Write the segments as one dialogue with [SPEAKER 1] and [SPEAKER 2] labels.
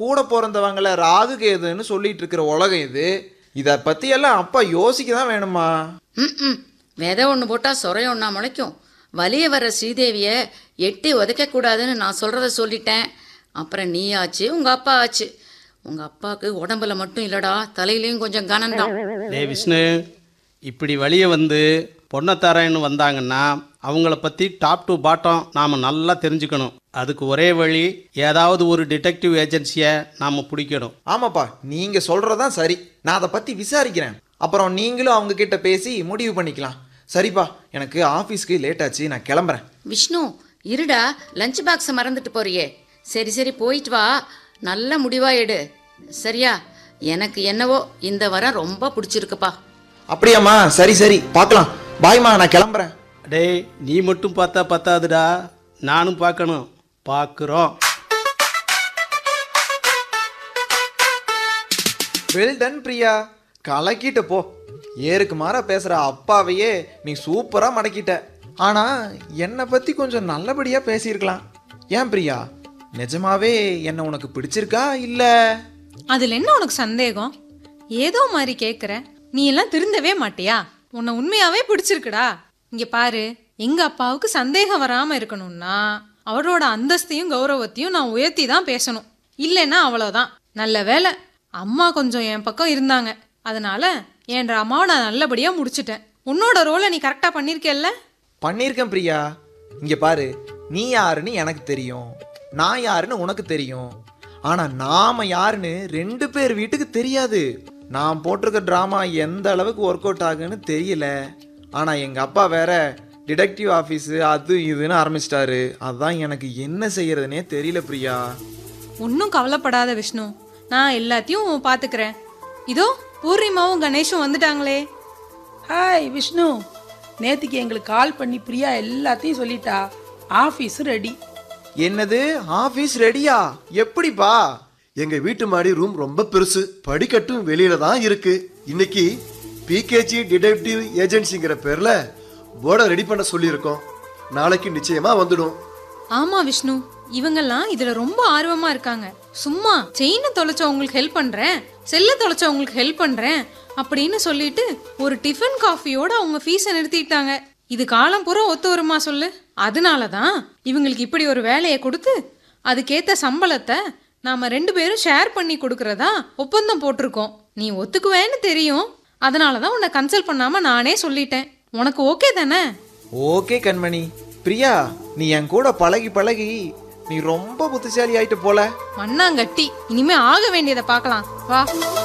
[SPEAKER 1] கூட பிறந்தவங்கள ராகு கேதுன்னு சொல்லிட்டு இருக்கிற உலகம் இது இதை பற்றியெல்லாம் அப்பா யோசிக்க தான் வேணுமா
[SPEAKER 2] ம் விதை ஒன்று போட்டால் சொரை ஒன்றா முளைக்கும் வலிய வர ஸ்ரீதேவியை எட்டி உதைக்கக்கூடாதுன்னு நான் சொல்கிறத சொல்லிட்டேன் அப்புறம் நீ ஆச்சு உங்கள் அப்பா ஆச்சு உங்கள் அப்பாவுக்கு உடம்புல மட்டும் இல்லைடா தலையிலையும் கொஞ்சம் கனம்தான்
[SPEAKER 3] டே விஷ்ணு இப்படி வெளியே வந்து பொண்ணத்தாரன்னு வந்தாங்கன்னா அவங்கள பற்றி டாப் டு பாட்டம் நாம் நல்லா தெரிஞ்சுக்கணும் அதுக்கு ஒரே வழி ஏதாவது ஒரு டிடெக்டிவ் ஏஜென்சியை நாம் பிடிக்கணும்
[SPEAKER 1] ஆமாப்பா நீங்கள் சொல்கிறதான் சரி நான் அதை பற்றி விசாரிக்கிறேன் அப்புறம் நீங்களும் அவங்க கிட்ட பேசி முடிவு பண்ணிக்கலாம் சரிப்பா எனக்கு ஆஃபீஸ்க்கு லேட் ஆச்சு நான் கிளம்புறேன்
[SPEAKER 2] விஷ்ணு இருடா லஞ்ச் பாக்ஸை மறந்துட்டு போறியே சரி சரி போயிட்டு வா நல்ல முடிவா எடு சரியா எனக்கு என்னவோ இந்த வாரம் ரொம்ப பிடிச்சிருக்குப்பா
[SPEAKER 1] அப்படியாம்மா சரி சரி பார்க்கலாம் பாய்மா நான் கிளம்புறேன்
[SPEAKER 3] டேய் நீ மட்டும் பார்த்தா பத்தாதுடா நானும் பார்க்கணும் பார்க்குறோம்
[SPEAKER 1] வெல் டன் பிரியா கலக்கிட்ட போ ஏருக்கு மாற பேசுற அப்பாவையே நீ சூப்பரா மடக்கிட்ட ஆனா என்னை பத்தி கொஞ்சம் நல்லபடியா பேசியிருக்கலாம் ஏன் பிரியா நிஜமாவே என்ன உனக்கு பிடிச்சிருக்கா இல்ல
[SPEAKER 4] அதுல என்ன உனக்கு சந்தேகம் ஏதோ மாதிரி கேக்குற நீ எல்லாம் திருந்தவே மாட்டியா உன்னை உண்மையாவே பிடிச்சிருக்குடா இங்க பாரு எங்க அப்பாவுக்கு சந்தேகம் வராம இருக்கணும்னா அவரோட அந்தஸ்தையும் கௌரவத்தையும் நான் உயர்த்தி தான் பேசணும் இல்லைன்னா அவ்வளோதான் நல்ல வேலை அம்மா கொஞ்சம் என் பக்கம் இருந்தாங்க அதனால என் அம்மாவை நான் நல்லபடியா முடிச்சிட்டேன் உன்னோட ரோலை நீ கரெக்டா பண்ணிருக்கல்ல
[SPEAKER 1] பண்ணியிருக்கேன் பிரியா இங்க பாரு நீ யாருன்னு எனக்கு தெரியும் நான் யாருன்னு உனக்கு தெரியும் ஆனா நாம யாருன்னு ரெண்டு பேர் வீட்டுக்கு தெரியாது நான் போட்டிருக்க ட்ராமா எந்த அளவுக்கு ஒர்க் அவுட் ஆகுன்னு தெரியல ஆனா எங்க அப்பா வேற டிடெக்டிவ் ஆஃபீஸு அது இதுன்னு ஆரம்பிச்சிட்டாரு அதான் எனக்கு என்ன செய்யறதுனே தெரியல பிரியா
[SPEAKER 4] ஒன்றும் கவலைப்படாத விஷ்ணு நான் எல்லாத்தையும் பார்த்துக்கிறேன் இதோ பூர்ணிமாவும் கணேஷும் வந்துட்டாங்களே
[SPEAKER 5] ஹாய் விஷ்ணு நேத்திக்கு எங்களுக்கு கால் பண்ணி பிரியா எல்லாத்தையும் சொல்லிட்டா ஆஃபீஸ் ரெடி
[SPEAKER 1] என்னது ஆஃபீஸ் ரெடியா எப்படிப்பா
[SPEAKER 6] எங்க வீட்டு மாடி ரூம் ரொம்ப பெருசு படிக்கட்டும் வெளியில தான் இருக்கு இன்னைக்கு பிகேஜி டிடெக்டிவ் ஏஜென்சிங்கிற பேர்ல போர்டை ரெடி பண்ண சொல்லியிருக்கோம் நாளைக்கு நிச்சயமா வந்துடும்
[SPEAKER 4] ஆமா விஷ்ணு இவங்கெல்லாம் இதுல ரொம்ப ஆர்வமா இருக்காங்க சும்மா செயினை தொலைச்சவங்களுக்கு ஹெல்ப் பண்றேன் செல்ல தொலைச்சவங்களுக்கு ஹெல்ப் பண்றேன் அப்படின்னு சொல்லிட்டு ஒரு டிஃபன் காஃபியோட அவங்க ஃபீஸை நிறுத்திட்டாங்க இது காலம் பூரா ஒத்து வருமா சொல்லு அதனால தான் இவங்களுக்கு இப்படி ஒரு வேலையை கொடுத்து அதுக்கேத்த சம்பளத்தை நாம ரெண்டு பேரும் ஷேர் பண்ணி கொடுக்கறதா ஒப்பந்தம் போட்டிருக்கோம் நீ ஒத்துக்குவேன்னு தெரியும் அதனால தான் உன்னை கன்சல்ட் பண்ணாம நானே சொல்லிட்டேன் உனக்கு ஓகே தானே
[SPEAKER 1] ஓகே கண்மணி பிரியா நீ என் கூட பழகி பழகி நீ ரொம்ப புத்திசாலி ஆயிட்டு போல
[SPEAKER 4] மண்ணாங்கட்டி இனிமே ஆக வேண்டியதை பார்க்கலாம் வா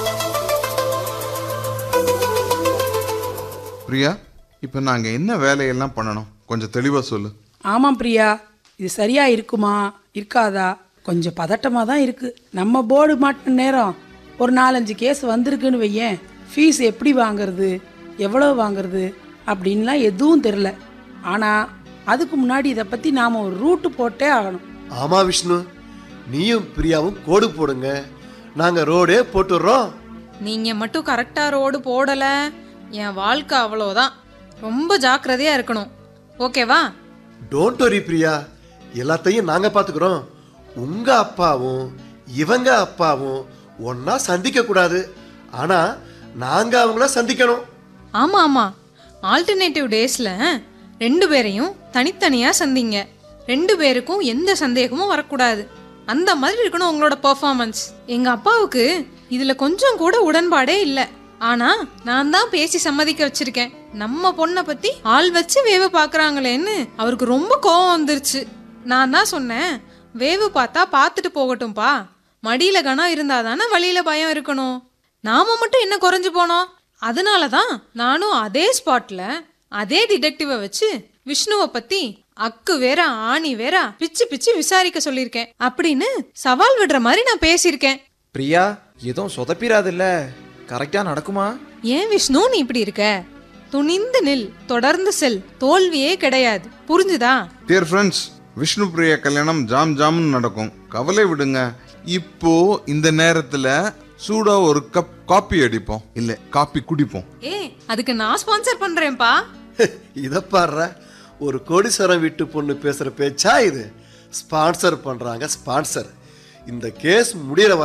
[SPEAKER 7] பிரியா இப்போ நாங்கள் என்ன வேலையெல்லாம் பண்ணணும் கொஞ்சம் தெளிவாக சொல்லு
[SPEAKER 5] ஆமாம் பிரியா இது சரியா இருக்குமா இருக்காதா கொஞ்சம் பதட்டமா தான் இருக்கு நம்ம போர்டு மாட்டின நேரம் ஒரு நாலஞ்சு கேஸ் வந்திருக்குன்னு வையேன் ஃபீஸ் எப்படி வாங்குறது எவ்வளவு வாங்குறது அப்படின்லாம் எதுவும் தெரில ஆனா அதுக்கு முன்னாடி இதை பத்தி நாம ஒரு ரூட்டு போட்டே ஆகணும்
[SPEAKER 6] ஆமா விஷ்ணு நீயும் பிரியாவும் கோடு போடுங்க நாங்க ரோடே போட்டுடுறோம்
[SPEAKER 4] நீங்க மட்டும் கரெக்டா ரோடு போடல என் வாழ்க்கை அவ்வளோதான் ரொம்ப ஜாக்கிரதையா இருக்கணும் ஓகேவா
[SPEAKER 6] டோன்ட் வரி பிரியா எல்லாத்தையும் நாங்க பாத்துக்கிறோம் உங்க அப்பாவும் இவங்க அப்பாவும் ஒன்னா சந்திக்க கூடாது ஆனா நாங்க அவங்கள சந்திக்கணும்
[SPEAKER 4] ஆமா ஆமா ஆல்டர்னேட்டிவ் டேஸ்ல ரெண்டு பேரையும் தனித்தனியா சந்திங்க ரெண்டு பேருக்கும் எந்த சந்தேகமும் வரக்கூடாது அந்த மாதிரி இருக்கணும் உங்களோட பெர்ஃபார்மன்ஸ் எங்க அப்பாவுக்கு இதுல கொஞ்சம் கூட உடன்பாடே இல்ல ஆனா நான் தான் பேசி சம்மதிக்க வச்சிருக்கேன் நம்ம பொண்ணை பத்தி ஆள் வச்சு வேவு பாக்குறாங்களேன்னு அவருக்கு ரொம்ப கோவம் வந்துருச்சு நான் தான் சொன்னேன் வேவு பார்த்தா பார்த்துட்டு போகட்டும்பா மடியில கனம் இருந்தா தானே வழியில பயம் இருக்கணும் நாம மட்டும் என்ன குறைஞ்சு போனோம் அதனால தான் நானும் அதே ஸ்பாட்ல அதே டிடெக்டிவை வச்சு விஷ்ணுவை பத்தி அக்கு வேற ஆணி வேற பிச்சு பிச்சு விசாரிக்க சொல்லியிருக்கேன் அப்படின்னு சவால் விடுற மாதிரி நான் பேசியிருக்கேன்
[SPEAKER 1] பிரியா எதுவும் சொதப்பிராதுல்ல கரெக்டா நடக்குமா
[SPEAKER 4] ஏன் விஷ்ணு நீ இப்படி இருக்க துணிந்து நில் தொடர்ந்து செல் தோல்வியே கிடையாது புரிஞ்சுதா
[SPEAKER 7] டியர் ஃப்ரெண்ட்ஸ் விஷ்ணு பிரியா கல்யாணம் ஜாம் ஜாம்னு நடக்கும் கவலை விடுங்க இப்போ இந்த நேரத்தில் சூடா ஒரு கப் காப்பி அடிப்போம் இல்லை காப்பி குடிப்போம்
[SPEAKER 4] ஏ அதுக்கு நான் ஸ்பான்சர் பண்றேன்ப்பா
[SPEAKER 6] இத பாடுற ஒரு கோடீஸ்வரம் வீட்டு பொண்ணு பேசுற பேச்சா இது ஸ்பான்சர் பண்றாங்க ஸ்பான்சர் இந்த கேஸ் முடியற